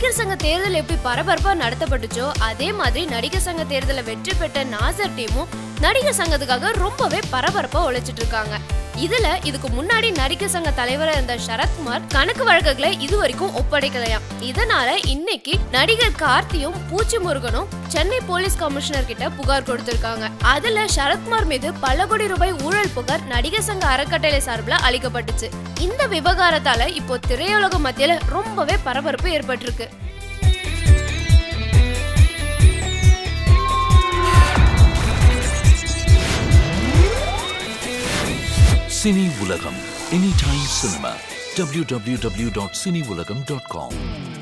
நடிகர் சங்க தேர்தல் எப்படி பரபரப்பா நடத்தப்பட்டுச்சோ அதே மாதிரி நடிகர் சங்க தேர்தல வெற்றி பெற்ற நாசர் டீமும் நடிகர் சங்கத்துக்காக ரொம்பவே பரபரப்பா உழைச்சிட்டு இருக்காங்க இதுல இதுக்கு முன்னாடி நடிகர் சங்க தலைவரா இருந்த சரத்குமார் கணக்கு வழக்குகளை இது வரைக்கும் ஒப்படைக்கலையாம் இதனால இன்னைக்கு நடிகர் கார்த்தியும் பூச்சி முருகனும் சென்னை போலீஸ் கமிஷனர் கிட்ட புகார் கொடுத்திருக்காங்க அதுல சரத்குமார் மீது பல கோடி ரூபாய் ஊழல் புகார் நடிகர் சங்க அறக்கட்டளை சார்பில் அளிக்கப்பட்டுச்சு இந்த விவகாரத்தால இப்போ திரையுலக மத்தியில ரொம்பவே பரபரப்பு ஏற்பட்டிருக்கு சினி உலகம் எனி டைம் சினிமா www.cineulagam.com